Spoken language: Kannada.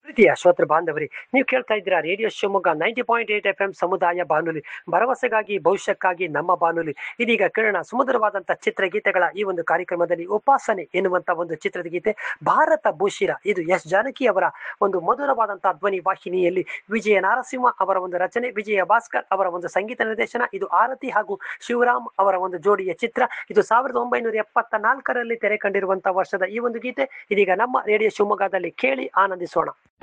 ಪ್ರೀತಿಯ ಶ್ರೋತೃ ಬಾಂಧವರಿ ನೀವು ಕೇಳ್ತಾ ಇದ್ದೀರಾ radio Shivamogga ninety point eight F M ಸಮುದಾಯ ಬಾನುಲಿ ಭರವಸೆಗಾಗಿ ಭವಿಷ್ಯಕ್ಕಾಗಿ ನಮ್ಮ ಬಾನುಲಿ ಇದೀಗ ಕೇಳೋಣ ಸುಮಧುರವಾದಂತಹ ಚಿತ್ರಗೀತೆಗಳ ಈ ಒಂದು ಕಾರ್ಯಕ್ರಮದಲ್ಲಿ ಉಪಾಸನೆ ಎನ್ನುವಂತ ಒಂದು ಚಿತ್ರದ ಗೀತೆ ಭಾರತ ಭೂಷಿರ ಇದು ಎಸ್ ಜಾನಕಿ ಅವರ ಒಂದು ಮಧುರವಾದಂತಹ ಧ್ವನಿ ವಾಹಿನಿಯಲ್ಲಿ ವಿಜಯ ನಾರಸಿಂಹ ಅವರ ಒಂದು ರಚನೆ ವಿಜಯ ಭಾಸ್ಕರ್ ಅವರ ಒಂದು ಸಂಗೀತ ನಿರ್ದೇಶನ ಇದು ಆರತಿ ಹಾಗೂ ಶಿವರಾಮ್ ಅವರ ಒಂದು ಜೋಡಿಯ ಚಿತ್ರ ಇದು ಸಾವಿರದ ಒಂಬೈನೂರ ಎಪ್ಪತ್ತ ನಾಲ್ಕರಲ್ಲಿ ತೆರೆ ಕಂಡಿರುವಂತಹ ವರ್ಷದ ಈ ಒಂದು ಗೀತೆ ಇದೀಗ ನಮ್ಮ ರೇಡಿಯೋ ಶಿವಮೊಗ್ಗದಲ್ಲಿ ಕೇಳಿ ಆನಂದಿಸೋಣ